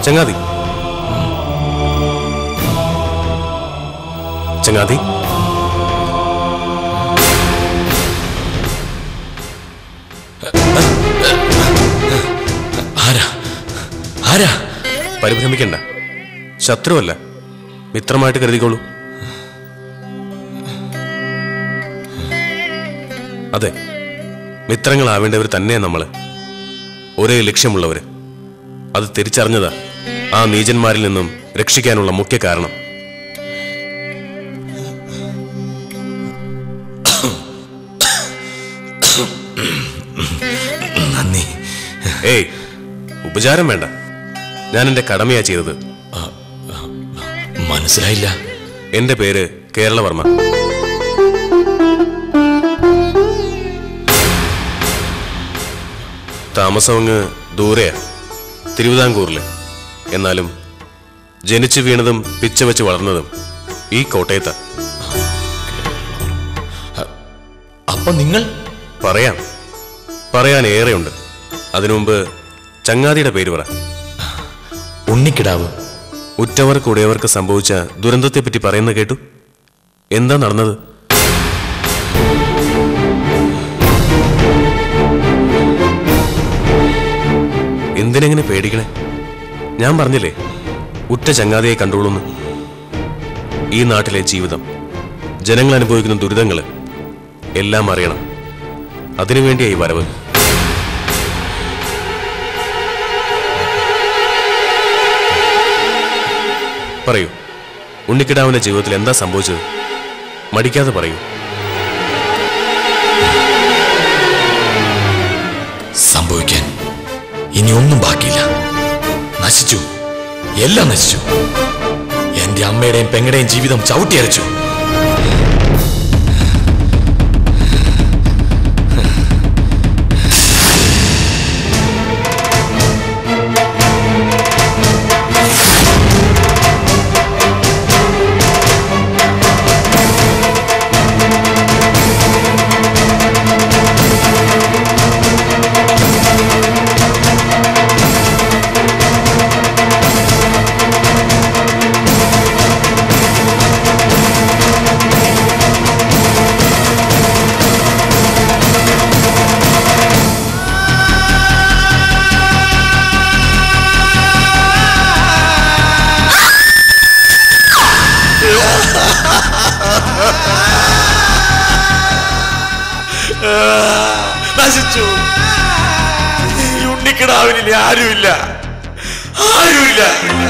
ചങ്ങാതി ചങ്ങാതി ആരാ ആരാ പരിഭ്രമിക്കണ്ട ശത്രുവല്ല മിത്രമായിട്ട് കരുതിക്കോളൂ അതെ മിത്രങ്ങളാവേണ്ടവർ തന്നെയാ നമ്മള് ഒരേ ലക്ഷ്യമുള്ളവര് അത് തിരിച്ചറിഞ്ഞതാ ആ നീചന്മാരിൽ നിന്നും രക്ഷിക്കാനുള്ള മുഖ്യ കാരണം നന്ദി ഏയ് ഉപചാരം വേണ്ട ഞാൻ എന്റെ കടമയാ ചെയ്തത് മനസ്സിലായില്ല എന്റെ പേര് കേരളവർമ്മ താമസം അങ്ങ് ദൂരെയാ തിരുവിതാംകൂറില് എന്നാലും ജനിച്ചു വീണതും പിച്ച വെച്ച് വളർന്നതും ഈ കോട്ടയത്താ അപ്പൊ നിങ്ങൾ പറയാം പറയാൻ ഏറെയുണ്ട് അതിനു മുമ്പ് ചങ്ങാതിയുടെ പേര് പറ ഉണ്ണിക്കിടാവ് ഉറ്റവർക്ക് ഉടയവർക്ക് സംഭവിച്ച ദുരന്തത്തെപ്പറ്റി പറയുന്ന കേട്ടു എന്താ നടന്നത് എന്തിനെങ്ങനെ പേടിക്കണേ ഞാൻ പറഞ്ഞില്ലേ ഉറ്റ ചങ്ങാതിയെ കണ്ടോളൂന്ന് ഈ നാട്ടിലെ ജീവിതം ജനങ്ങൾ അനുഭവിക്കുന്ന ദുരിതങ്ങള് എല്ലാം അറിയണം അതിനുവേണ്ടിയായി വരവ് പറയൂ ഉണ്ണിക്കിടാവിന്റെ ജീവിതത്തിൽ എന്താ സംഭവിച്ചത് മടിക്കാതെ പറയൂ സംഭവിക്കാൻ ഇനി ഒന്നും ബാക്കിയില്ല നശിച്ചു എല്ലാം നശിച്ചു എന്റെ അമ്മയുടെയും പെങ്ങളുടെയും ജീവിതം ചവിട്ടിയരച്ചു നശിച്ചു ഈ ഉണ്ണിക്കിടാവിനില്ല ആരുമില്ല ആരുമില്ല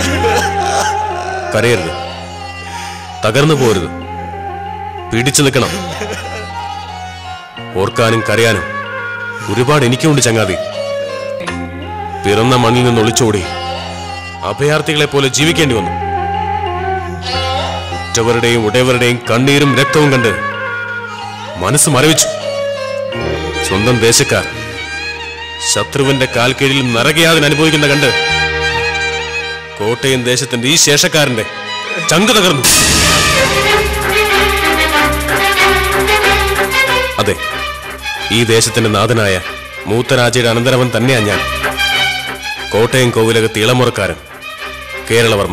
കരയരുത് തകർന്നു പോരുത് പിടിച്ചു നിൽക്കണം ഓർക്കാനും കരയാനും ഒരുപാട് എനിക്കുണ്ട് ചങ്ങാതി പിറന്ന മണ്ണിൽ നിന്ന് ഒളിച്ചോടി അഭയാർത്ഥികളെ പോലെ ജീവിക്കേണ്ടി വന്നു ഉറ്റവരുടെയും ഉടയവരുടെയും കണ്ണീരും രക്തവും കണ്ട് മനസ്സ് മരവിച്ചു സ്വന്തം ദേശക്കാർ ശത്രുവിന്റെ കാൽക്കീഴിൽ നരകയാതന അനുഭവിക്കുന്ന കണ്ട് കോട്ടയം ദേശത്തിന്റെ ഈ ശേഷക്കാരന്റെ ചങ്ക് തകർന്നു അതെ ഈ ദേശത്തിന്റെ നാഥനായ മൂത്തരാജയുടെ അനന്തരവൻ തന്നെയാ ഞാൻ കോട്ടയം കോവിലകത്ത് ഇളമുറക്കാരൻ കേരളവർമ്മ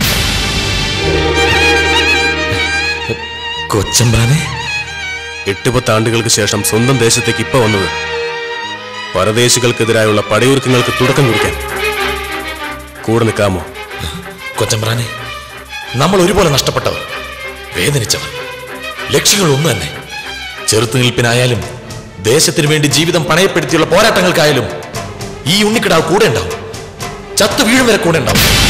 കൊച്ചമ്പ്രാനെ എട്ട് പത്ത് ആണ്ടുകൾക്ക് ശേഷം സ്വന്തം ദേശത്തേക്ക് ഇപ്പൊ വന്നത് പരദേശികൾക്കെതിരായുള്ള പടയൊരുക്കങ്ങൾക്ക് തുടക്കം കുറിക്കാൻ കൂടെ നിൽക്കാമോ കൊച്ചമ്പ്രാനെ നമ്മൾ ഒരുപോലെ നഷ്ടപ്പെട്ടവർ വേദനിച്ചവർ ലക്ഷ്യങ്ങൾ ഒന്ന് തന്നെ ചെറുത്തുനിൽപ്പിനായാലും ദേശത്തിനു വേണ്ടി ജീവിതം പണയപ്പെടുത്തിയുള്ള പോരാട്ടങ്ങൾക്കായാലും ഈ ഉണ്ണിക്കിടാവ് കൂടെ ഉണ്ടാവും ചത്തു വീഴും വരെ കൂടെ ഉണ്ടാവും